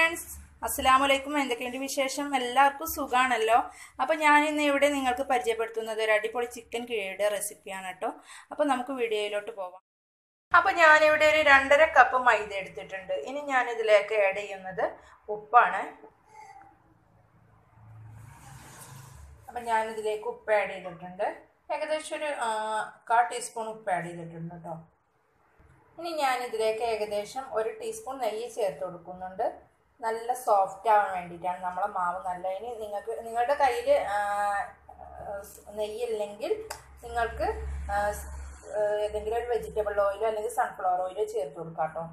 friends അസ്സലാമു അലൈക്കും എന്തൊക്കെയുണ്ട് വിശേഷം എല്ലാവർക്കും സുഖാണല്ലോ അപ്പോൾ ഞാൻ ഇന്ന് ഇവിടെ നിങ്ങൾക്ക് പരിചയപ്പെടുത്തുന്നത് ഒരു അടിപൊളി ചിക്കൻ കിഴിയുടെ റെസിപ്പിയാണ് കേട്ടോ അപ്പോൾ നമുക്ക് വീഡിയോയിലോട്ട് പോവാം അപ്പോൾ ഞാനിവിടെ ഒരു രണ്ടര കപ്പ് മൈദ എടുത്തിട്ടുണ്ട് ഇനി ഞാൻ ഇതിലേക്ക് ആഡ് ചെയ്യുന്നത് ഉപ്പാണ് അപ്പം ഞാനിതിലേക്ക് ഉപ്പ് ആഡ് ചെയ്തിട്ടുണ്ട് ഏകദേശം ഒരു കാ ടീസ്പൂൺ ഉപ്പ് ആഡ് ചെയ്തിട്ടുണ്ട് കേട്ടോ ഇനി ഞാൻ ഇതിലേക്ക് ഏകദേശം ഒരു ടീസ്പൂൺ നെയ്യ് ചേർത്ത് കൊടുക്കുന്നുണ്ട് നല്ല സോഫ്റ്റ് ആവാൻ വേണ്ടിയിട്ടാണ് നമ്മളെ മാവ് നല്ല ഇനി നിങ്ങൾക്ക് നിങ്ങളുടെ കയ്യിൽ നെയ്യില്ലെങ്കിൽ നിങ്ങൾക്ക് ഏതെങ്കിലും ഒരു വെജിറ്റബിൾ ഓയിലോ അല്ലെങ്കിൽ സൺഫ്ലവർ ഓയിലോ ചേർത്ത് കൊടുക്കാം കേട്ടോ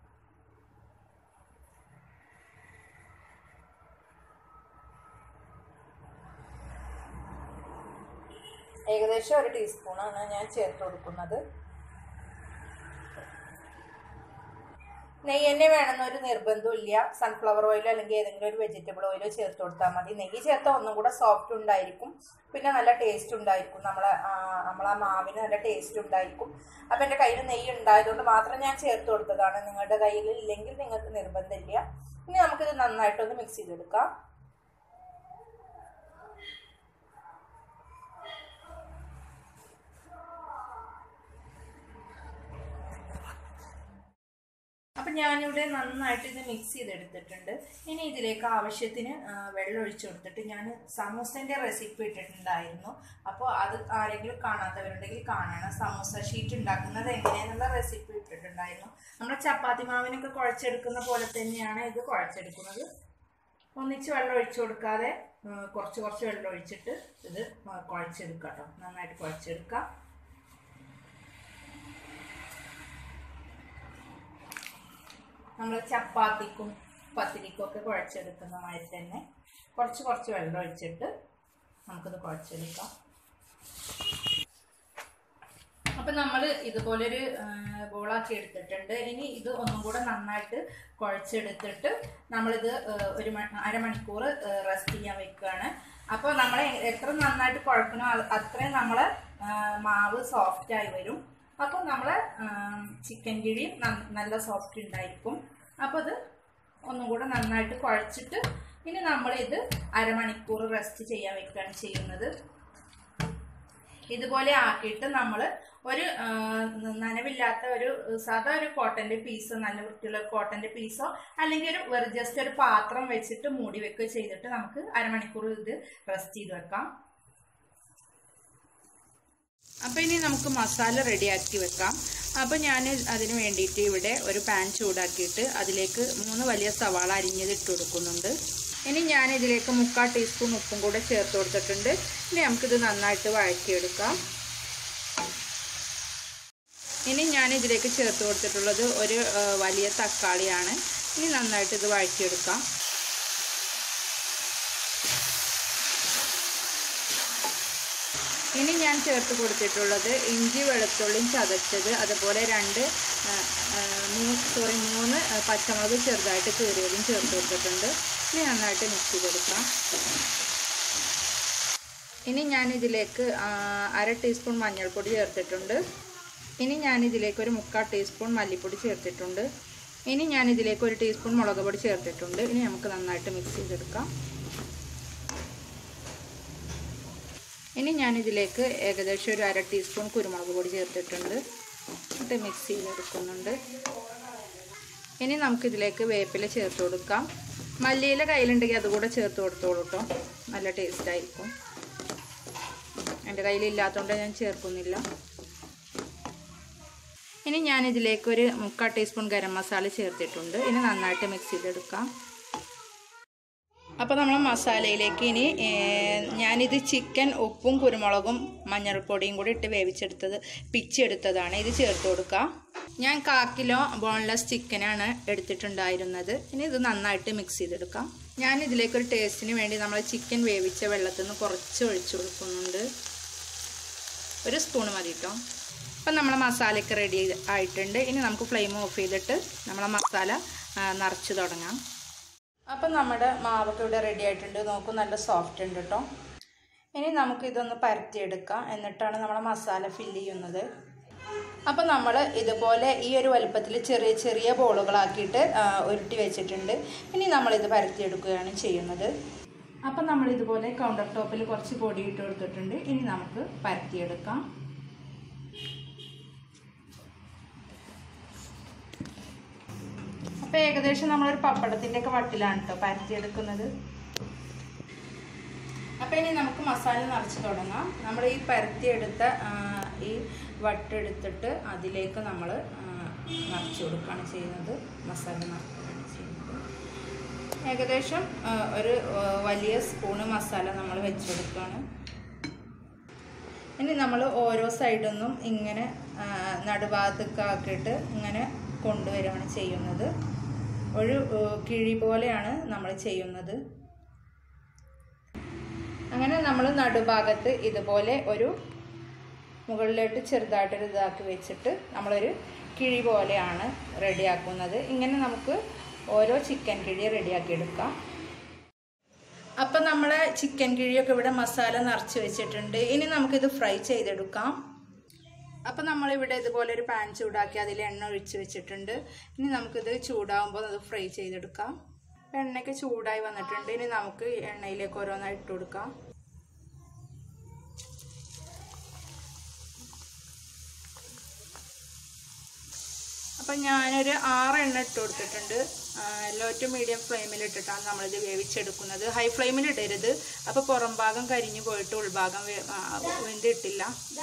ഏകദേശം ഒരു ടീസ്പൂണാണ് ഞാൻ ചേർത്ത് കൊടുക്കുന്നത് നെയ്യ് തന്നെ വേണമെന്നൊരു നിർബന്ധമില്ല സൺഫ്ലവർ ഓയിലോ അല്ലെങ്കിൽ ഏതെങ്കിലും ഒരു വെജിറ്റബിൾ ഓയിലോ ചേർത്ത് കൊടുത്താൽ മതി നെയ്യ് ചേർത്താൽ ഒന്നും കൂടെ സോഫ്റ്റ് ഉണ്ടായിരിക്കും പിന്നെ നല്ല ടേസ്റ്റ് ഉണ്ടായിരിക്കും നമ്മളെ നമ്മളെ മാവിന് നല്ല ടേസ്റ്റ് ഉണ്ടായിരിക്കും അപ്പം എൻ്റെ കയ്യിൽ നെയ്യ് ഉണ്ടായതുകൊണ്ട് മാത്രം ഞാൻ ചേർത്ത് കൊടുത്തതാണ് നിങ്ങളുടെ കയ്യിൽ ഇല്ലെങ്കിൽ നിങ്ങൾക്ക് നിർബന്ധമില്ല ഇനി നമുക്കിത് നന്നായിട്ടൊന്ന് മിക്സ് ചെയ്തെടുക്കാം അപ്പം ഞാനിവിടെ നന്നായിട്ട് ഇത് മിക്സ് ചെയ്തെടുത്തിട്ടുണ്ട് ഇനി ഇതിലേക്ക് ആവശ്യത്തിന് വെള്ളം ഒഴിച്ചു കൊടുത്തിട്ട് ഞാൻ സമൂസൻ്റെ റെസിപ്പി ഇട്ടിട്ടുണ്ടായിരുന്നു അപ്പോൾ അത് ആരെങ്കിലും കാണാത്തവരുണ്ടെങ്കിൽ കാണണം സമൂസ ഷീറ്റ് ഉണ്ടാക്കുന്നത് എങ്ങനെയെന്നുള്ള റെസിപ്പി ഇട്ടിട്ടുണ്ടായിരുന്നു നമ്മൾ ചപ്പാത്തി മാവിനൊക്കെ കുഴച്ചെടുക്കുന്ന പോലെ തന്നെയാണ് ഇത് കുഴച്ചെടുക്കുന്നത് ഒന്നിച്ച് വെള്ളം ഒഴിച്ചു കൊടുക്കാതെ കുറച്ച് കുറച്ച് വെള്ളം ഒഴിച്ചിട്ട് ഇത് കുഴച്ചെടുക്കാം കേട്ടോ നന്നായിട്ട് കുഴച്ചെടുക്കാം നമ്മൾ ചപ്പാത്തിക്കും പത്തിരിക്കും ഒക്കെ കുഴച്ചെടുക്കുന്ന മാതിരി തന്നെ കുറച്ച് കുറച്ച് വെള്ളം ഒഴിച്ചിട്ട് നമുക്കിത് കുഴച്ചെടുക്കാം അപ്പം നമ്മൾ ഇതുപോലൊരു ബോളാക്കി എടുത്തിട്ടുണ്ട് ഇനി ഇത് ഒന്നും കൂടെ നന്നായിട്ട് കുഴച്ചെടുത്തിട്ട് നമ്മളിത് ഒരു അരമണിക്കൂർ റെസ്റ്റ് ചെയ്യാൻ വെക്കുകയാണ് അപ്പോൾ നമ്മൾ എത്ര നന്നായിട്ട് കുഴക്കണോ അത്രയും നമ്മളെ മാവ് സോഫ്റ്റായി വരും അപ്പോൾ നമ്മൾ ചിക്കൻ കിഴിയും നല്ല സോഫ്റ്റ് ഉണ്ടായിരിക്കും അപ്പോൾ അത് ഒന്നും കൂടെ നന്നായിട്ട് കുഴച്ചിട്ട് ഇനി നമ്മളിത് അരമണിക്കൂർ റെസ്റ്റ് ചെയ്യാൻ വെക്കുകയാണ് ചെയ്യുന്നത് ഇതുപോലെ ആക്കിയിട്ട് നമ്മൾ ഒരു നനവില്ലാത്ത ഒരു സാധാ ഒരു കോട്ടൻ്റെ പീസോ നല്ല വൃത്തിയുള്ള കോട്ടൻ്റെ പീസോ അല്ലെങ്കിൽ ഒരു വെറും ജസ്റ്റ് ഒരു പാത്രം വെച്ചിട്ട് മൂടി വെക്കുകയോ ചെയ്തിട്ട് നമുക്ക് അരമണിക്കൂർ ഇത് റെസ്റ്റ് ചെയ്ത് വെക്കാം അപ്പോൾ ഇനി നമുക്ക് മസാല റെഡിയാക്കി വെക്കാം അപ്പോൾ ഞാൻ അതിന് വേണ്ടിയിട്ട് ഇവിടെ ഒരു പാൻ ചൂടാക്കിയിട്ട് അതിലേക്ക് മൂന്ന് വലിയ സവാള അരിഞ്ഞത് ഇട്ട് കൊടുക്കുന്നുണ്ട് ഇനി ഞാൻ ഇതിലേക്ക് മുക്കാൽ ടീസ്പൂൺ ഉപ്പും കൂടെ ചേർത്ത് കൊടുത്തിട്ടുണ്ട് ഇനി നമുക്കിത് നന്നായിട്ട് വഴറ്റിയെടുക്കാം ഇനി ഞാൻ ഇതിലേക്ക് ചേർത്ത് കൊടുത്തിട്ടുള്ളത് ഒരു വലിയ തക്കാളിയാണ് ഇനി നന്നായിട്ട് ഇത് വഴറ്റിയെടുക്കാം ഇനി ഞാൻ ചേർത്ത് കൊടുത്തിട്ടുള്ളത് ഇഞ്ചി വെളുത്തുള്ളിയും ചതച്ചത് അതുപോലെ രണ്ട് സോറി മൂന്ന് പച്ചമുളക് ചെറുതായിട്ട് കീറിയതും ചേർത്ത് കൊടുത്തിട്ടുണ്ട് ഇനി നന്നായിട്ട് മിക്സ് ചെയ്ത് കൊടുക്കാം ഇനി ഞാൻ ഇതിലേക്ക് അര ടീസ്പൂൺ മഞ്ഞൾപ്പൊടി ചേർത്തിട്ടുണ്ട് ഇനി ഞാൻ ഇതിലേക്ക് ഒരു മുക്കാൽ ടീസ്പൂൺ മല്ലിപ്പൊടി ചേർത്തിട്ടുണ്ട് ഇനി ഞാൻ ഇതിലേക്ക് ഒരു ടീസ്പൂൺ മുളക് പൊടി ചേർത്തിട്ടുണ്ട് ഇനി നമുക്ക് നന്നായിട്ട് മിക്സ് ചെയ്തെടുക്കാം ഇനി ഞാനിതിലേക്ക് ഏകദേശം ഒരു അര ടീസ്പൂൺ കുരുമുളക് പൊടി ചേർത്തിട്ടുണ്ട് എന്നിട്ട് മിക്സ് ചെയ്തെടുക്കുന്നുണ്ട് ഇനി നമുക്കിതിലേക്ക് വേപ്പില ചേർത്ത് കൊടുക്കാം മല്ലിയില കയ്യിലുണ്ടെങ്കിൽ അതുകൂടെ ചേർത്ത് കൊടുത്തോളൂ കേട്ടോ നല്ല ടേസ്റ്റായിരിക്കും എൻ്റെ കയ്യിലില്ലാത്തതുകൊണ്ട് ഞാൻ ചേർക്കുന്നില്ല ഇനി ഞാനിതിലേക്ക് ഒരു മുക്കാൽ ടീസ്പൂൺ ഗരം മസാല ചേർത്തിട്ടുണ്ട് ഇനി നന്നായിട്ട് മിക്സ് ചെയ്തെടുക്കാം അപ്പോൾ നമ്മൾ മസാലയിലേക്ക് ഇനി ഞാനിത് ചിക്കൻ ഉപ്പും കുരുമുളകും മഞ്ഞൾപ്പൊടിയും കൂടി ഇട്ട് വേവിച്ചെടുത്തത് പിച്ചെടുത്തതാണ് ഇത് ചേർത്ത് കൊടുക്കുക ഞാൻ കാ കിലോ ബോൺലെസ് ചിക്കനാണ് എടുത്തിട്ടുണ്ടായിരുന്നത് ഇനി ഇത് നന്നായിട്ട് മിക്സ് ചെയ്തെടുക്കാം ഞാൻ ഇതിലേക്ക് ഒരു ടേസ്റ്റിന് വേണ്ടി നമ്മൾ ചിക്കൻ വേവിച്ച വെള്ളത്തിൽ നിന്ന് കുറച്ച് ഒഴിച്ചു കൊടുക്കുന്നുണ്ട് ഒരു സ്പൂൺ മതി കേട്ടോ അപ്പം നമ്മളെ മസാലയൊക്കെ റെഡി ആയിട്ടുണ്ട് ഇനി നമുക്ക് ഫ്ലെയിം ഓഫ് ചെയ്തിട്ട് നമ്മളെ മസാല നിറച്ച് തുടങ്ങാം അപ്പം നമ്മുടെ മാവൊക്കെ ഇവിടെ റെഡി ആയിട്ടുണ്ട് നോക്കൂ നല്ല സോഫ്റ്റ് ഉണ്ട് കേട്ടോ ഇനി നമുക്ക് ഇതൊന്ന് പരത്തിയെടുക്കാം എന്നിട്ടാണ് നമ്മൾ മസാല ഫില്ല് ചെയ്യുന്നത് അപ്പം നമ്മൾ ഇതുപോലെ ഈ ഒരു വലുപ്പത്തിൽ ചെറിയ ചെറിയ ബോളുകളാക്കിയിട്ട് ആ, ഉരുട്ടി വെച്ചിട്ടുണ്ട് ഇനി നമ്മളിത് പരത്തിയെടുക്കുകയാണ് ചെയ്യുന്നത് അപ്പം നമ്മൾ ഇതുപോലെ കൗണ്ടർ ടോപ്പിൽ കുറച്ച് പൊടി ഇട്ട് കൊടുത്തിട്ടുണ്ട് ഇനി നമുക്ക് പരത്തിയെടുക്കാം അപ്പോൾ ഏകദേശം നമ്മളൊരു പപ്പടത്തിൻ്റെ ഒക്കെ വട്ടിലാണ് കേട്ടോ പരത്തിയെടുക്കുന്നത് അപ്പോൾ ഇനി നമുക്ക് മസാല നിറച്ച് തുടങ്ങാം നമ്മൾ ഈ പരത്തിയെടുത്ത ആ, ഈ വട്ടെടുത്തിട്ട് അതിലേക്ക് നമ്മൾ നിറച്ച് കൊടുക്കുകയാണ് ചെയ്യുന്നത് മസാല നിറക്കുകയാണ് ചെയ്യുന്നത് ഏകദേശം ആ, ഒരു ആ, വലിയ സ്പൂണ് മസാല നമ്മൾ വെച്ച് കൊടുക്കുകയാണ് ഇനി നമ്മൾ ഓരോ സൈഡിൽ നിന്നും ഇങ്ങനെ ആ, നടുഭാഗത്തൊക്കെ ആക്കിയിട്ട് ഇങ്ങനെ കൊണ്ടുവരികയാണ് ചെയ്യുന്നത് ഒരു ആ, കിഴി പോലെയാണ് നമ്മൾ ചെയ്യുന്നത് അങ്ങനെ നമ്മൾ നടുഭാഗത്ത് ഇതുപോലെ ഒരു മുകളിലോട്ട് ചെറുതായിട്ടൊരു ഇതാക്കി വെച്ചിട്ട് നമ്മളൊരു കിഴി പോലെയാണ് റെഡിയാക്കുന്നത് ഇങ്ങനെ നമുക്ക് ഓരോ ചിക്കൻ കിഴി റെഡിയാക്കി എടുക്കാം അപ്പം നമ്മൾ ചിക്കൻ കിഴിയൊക്കെ ഇവിടെ മസാല നിറച്ച് വെച്ചിട്ടുണ്ട് ഇനി നമുക്കിത് ഫ്രൈ ചെയ്തെടുക്കാം അപ്പം നമ്മളിവിടെ ഇതുപോലെ ഒരു പാൻ ചൂടാക്കി അതിൽ എണ്ണ ഒഴിച്ച് വെച്ചിട്ടുണ്ട് ഇനി നമുക്കിത് ചൂടാകുമ്പോൾ അത് ഫ്രൈ ചെയ്തെടുക്കാം എണ്ണയ്ക്ക് ചൂടായി വന്നിട്ടുണ്ട് ഇനി നമുക്ക് ഈ എണ്ണയിലേക്ക് ഓരോന്നായി ഇട്ട് കൊടുക്കാം അപ്പം ഞാനൊരു ആറ് എണ്ണ ഇട്ട് കൊടുത്തിട്ടുണ്ട് ലോ ടു മീഡിയം ഫ്ലെയിമിൽ ഇട്ടിട്ടാണ് നമ്മളിത് വേവിച്ചെടുക്കുന്നത് ഹൈ ഫ്ലെയിമിൽ ഇടരുത് അപ്പോൾ പുറം ഭാഗം കരിഞ്ഞു പോയിട്ട് ഉൾഭാഗം വേ- ആ, വെന്തിട്ടില്ല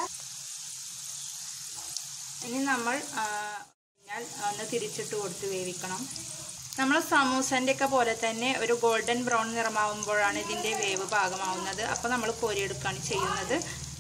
ഇനി നമ്മൾ ആ, ഞാൻ ഒന്ന് തിരിച്ചിട്ട് കൊടുത്ത് വേവിക്കണം നമ്മൾ സമൂസൻ്റെ ഒക്കെ പോലെ തന്നെ ഒരു ഗോൾഡൻ ബ്രൗൺ നിറമാവുമ്പോഴാണ് ഇതിൻ്റെ വേവ് പാകമാവുന്നത് അപ്പോൾ നമ്മൾ കോരിയെടുക്കുകയാണ് ചെയ്യുന്നത്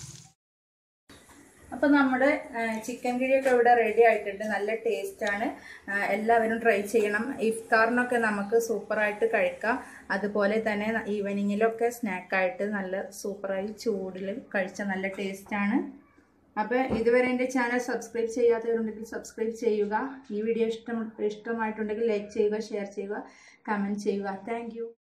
അപ്പോൾ നമ്മുടെ ചിക്കൻ കിഴിയൊക്കെ ഇവിടെ റെഡി ആയിട്ടുണ്ട് നല്ല ടേസ്റ്റാണ് എല്ലാവരും ട്രൈ ചെയ്യണം ഇഫ്താറിനൊക്കെ നമുക്ക് സൂപ്പറായിട്ട് കഴിക്കാം അതുപോലെ തന്നെ ഈവനിങ്ങിലൊക്കെ സ്നാക്കായിട്ട് നല്ല സൂപ്പറായി ചൂടിൽ കഴിച്ച നല്ല ടേസ്റ്റാണ് അപ്പോൾ ഇതുവരെ എൻ്റെ ചാനൽ സബ്സ്ക്രൈബ് ചെയ്യാത്തവരുണ്ടെങ്കിൽ സബ്സ്ക്രൈബ് ചെയ്യുക ഈ വീഡിയോ ഇഷ്ടം ഇഷ്ടമായിട്ടുണ്ടെങ്കിൽ ലൈക്ക് ചെയ്യുക ഷെയർ ചെയ്യുക കമൻറ്റ് ചെയ്യുക താങ്ക്